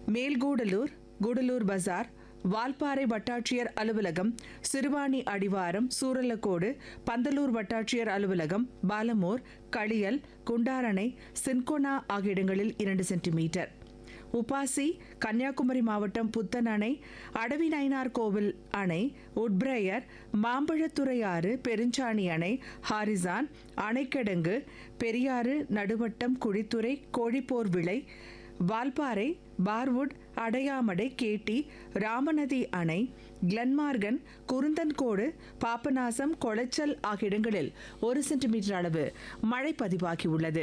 மேல்கூடலூர் கூடலூர் பஜார் வால்பாறை வட்டாட்சியர் அலுவலகம் சிறுவாணி அடிவாரம் சூரலக்கோடு பந்தலூர் வட்டாட்சியர் அலுவலகம் பாலமோர் களியல் குண்டாரணை சின்கோனா ஆகிய இடங்களில் இரண்டு சென்டிமீட்டர் உபாசி கன்னியாகுமரி மாவட்டம் புத்தன் அணை அடவி நயினார் கோவில் அணை உட்பிரையர் மாம்பழத்துறை ஆறு பெருஞ்சாணி அணை ஹாரிசான் அணைக்கிடங்கு பெரியாறு நடுவட்டம் குழித்துறை கோழிப்போர் விளை வால்பாறை பார்வுட் அடையாமடை கேட்டி ராமநதி அணை கிளன்மார்கன் குருந்தன்கோடு பாபநாசம் கொளச்சல் ஆகிய இடங்களில் ஒரு சென்டிமீட்டர் அளவு மழை பதிவாகியுள்ளது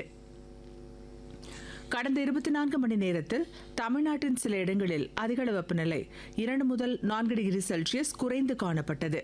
கடந்த இருபத்தி நான்கு மணி நேரத்தில் தமிழ்நாட்டின் சில இடங்களில் அதிகள வெப்பநிலை இரண்டு முதல் நான்கு டிகிரி செல்சியஸ் குறைந்து காணப்பட்டது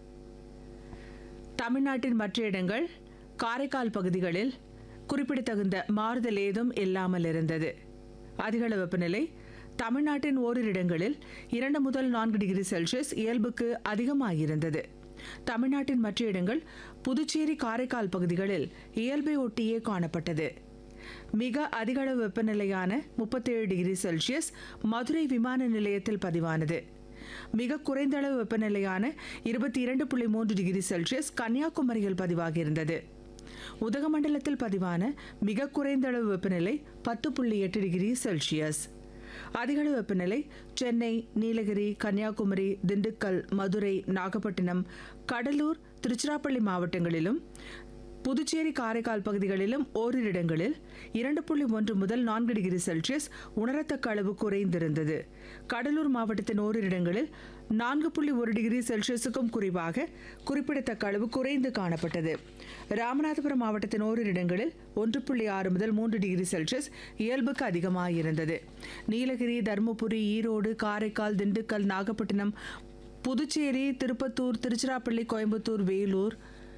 தமிழ்நாட்டின் மற்ற இடங்கள் காரைக்கால் பகுதிகளில் குறிப்பிடத்தகுந்த மாறுதல் ஏதும் இல்லாமல் இருந்தது அதிகள வெப்பநிலை தமிழ்நாட்டின் ஓரிரு இடங்களில் இரண்டு முதல் நான்கு டிகிரி செல்சியஸ் இயல்புக்கு அதிகமாகியிருந்தது தமிழ்நாட்டின் மற்ற இடங்கள் புதுச்சேரி காரைக்கால் பகுதிகளில் இயல்பை ஒட்டியே காணப்பட்டது மிக அதிகளவு வெப்பநிலையான முப்பத்தேழு டிகிரி செல்சியஸ் மதுரை விமான நிலையத்தில் பதிவானது மிக குறைந்த அளவு வெப்பநிலையான இருபத்தி இரண்டு புள்ளி மூன்று டிகிரி செல்சியஸ் கன்னியாகுமரியில் பதிவாகியிருந்தது உதகமண்டலத்தில் பதிவான மிக குறைந்த அளவு வெப்பநிலை பத்து புள்ளி எட்டு டிகிரி செல்சியஸ் அதிகளவு வெப்பநிலை சென்னை நீலகிரி கன்னியாகுமரி திண்டுக்கல் மதுரை நாகப்பட்டினம் கடலூர் திருச்சிராப்பள்ளி மாவட்டங்களிலும் புதுச்சேரி காரைக்கால் பகுதிகளிலும் ஓரிரு இடங்களில் இரண்டு புள்ளி ஒன்று முதல் நான்கு டிகிரி செல்சியஸ் உணரத்தக்க அளவு குறைந்திருந்தது கடலூர் மாவட்டத்தின் ஓரிரு இடங்களில் நான்கு புள்ளி ஒரு டிகிரி செல்சியஸுக்கும் குறைவாக குறிப்பிடத்தக்க அளவு குறைந்து காணப்பட்டது ராமநாதபுரம் மாவட்டத்தின் ஓரிரு இடங்களில் ஒன்று புள்ளி ஆறு முதல் மூன்று டிகிரி செல்சியஸ் இயல்புக்கு அதிகமாக இருந்தது நீலகிரி தருமபுரி ஈரோடு காரைக்கால் திண்டுக்கல் நாகப்பட்டினம் புதுச்சேரி திருப்பத்தூர் திருச்சிராப்பள்ளி கோயம்புத்தூர் வேலூர்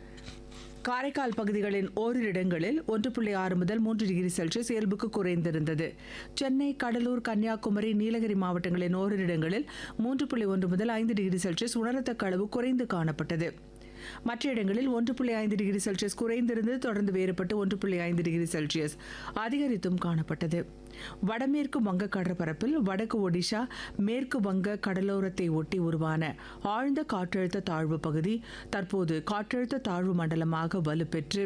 காரைக்கால் பகுதிகளின் ஓரிரு இடங்களில் ஒன்று புள்ளி ஆறு முதல் மூன்று டிகிரி செல்சியஸ் இயல்புக்கு குறைந்திருந்தது சென்னை கடலூர் கன்னியாகுமரி நீலகிரி மாவட்டங்களின் ஓரிரு இடங்களில் மூன்று புள்ளி ஒன்று முதல் ஐந்து டிகிரி செல்சியஸ் உணரத்தக்க அளவு குறைந்து காணப்பட்டது மற்ற இடங்களில் ஒன்று புள்ளி ஐந்து டிகிரி செல்சியஸ் குறைந்திருந்து தொடர்ந்து வேறுபட்டு ஒன்று புள்ளி ஐந்து டிகிரி செல்சியஸ் அதிகரித்தும் காணப்பட்டது வடமேற்கு வங்க கடற்பரப்பில் வடக்கு ஒடிஷா மேற்கு வங்க கடலோரத்தை ஒட்டி உருவான ஆழ்ந்த காற்றழுத்த தாழ்வு பகுதி தற்போது காற்றழுத்த தாழ்வு மண்டலமாக வலுப்பெற்று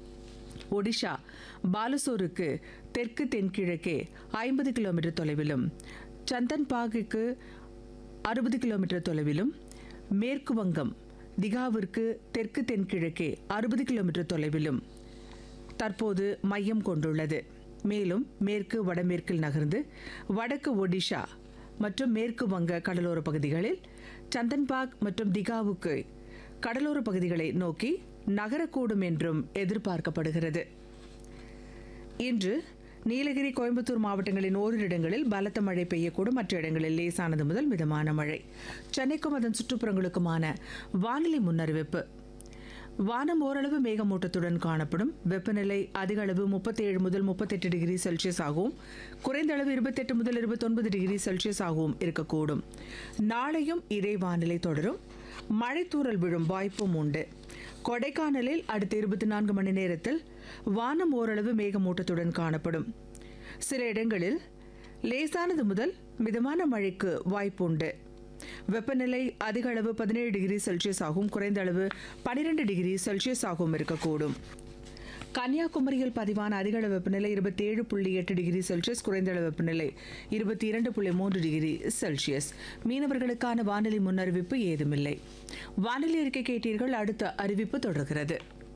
ஒடிஷா பாலசோருக்கு தெற்கு தென்கிழக்கே ஐம்பது கிலோமீட்டர் தொலைவிலும் சந்தன்பாகுக்கு அறுபது கிலோமீட்டர் தொலைவிலும் மேற்கு வங்கம் திகாவிற்கு தெற்கு தென்கிழக்கே அறுபது கிலோமீட்டர் தொலைவிலும் தற்போது மையம் கொண்டுள்ளது மேலும் மேற்கு வடமேற்கில் நகர்ந்து வடக்கு ஒடிஷா மற்றும் மேற்கு வங்க கடலோர பகுதிகளில் சந்தன்பாக் மற்றும் திகாவுக்கு கடலோர பகுதிகளை நோக்கி நகரக்கூடும் என்றும் எதிர்பார்க்கப்படுகிறது இன்று நீலகிரி கோயம்புத்தூர் மாவட்டங்களின் ஓரிரு இடங்களில் பலத்த மழை பெய்யக்கூடும் மற்ற இடங்களில் லேசானது முதல் மிதமான மழை சென்னைக்கும் அதன் சுற்றுப்புறங்களுக்குமான வானிலை முன்னறிவிப்பு வானம் ஓரளவு மேகமூட்டத்துடன் காணப்படும் வெப்பநிலை அதிக அளவு முப்பத்தேழு முதல் முப்பத்தெட்டு டிகிரி செல்சியஸ் ஆகவும் குறைந்த அளவு இருபத்தெட்டு முதல் இருபத்தொன்பது டிகிரி செல்சியஸ் ஆகவும் இருக்கக்கூடும் நாளையும் இதே வானிலை தொடரும் மழைத்தூறல் விழும் வாய்ப்பும் உண்டு கொடைக்கானலில் அடுத்த இருபத்தி நான்கு மணி நேரத்தில் வானம் ஓரளவு மேகமூட்டத்துடன் காணப்படும் சில இடங்களில் லேசானது முதல் மிதமான மழைக்கு வாய்ப்புண்டு வெப்பநிலை அதிக அளவு பதினேழு டிகிரி செல்சியஸ் ஆகவும் குறைந்த அளவு பனிரெண்டு டிகிரி செல்சியஸ் ஆகவும் இருக்கக்கூடும் கன்னியாகுமரியில் பதிவான அதிகளவு வெப்பநிலை இருபத்தி ஏழு புள்ளி எட்டு டிகிரி செல்சியஸ் குறைந்த அளவு வெப்பநிலை இருபத்தி இரண்டு புள்ளி மூன்று டிகிரி செல்சியஸ் மீனவர்களுக்கான வானிலை முன்னறிவிப்பு ஏதுமில்லை வானிலை அறிக்கை கேட்டீர்கள் அடுத்த அறிவிப்பு தொடர்கிறது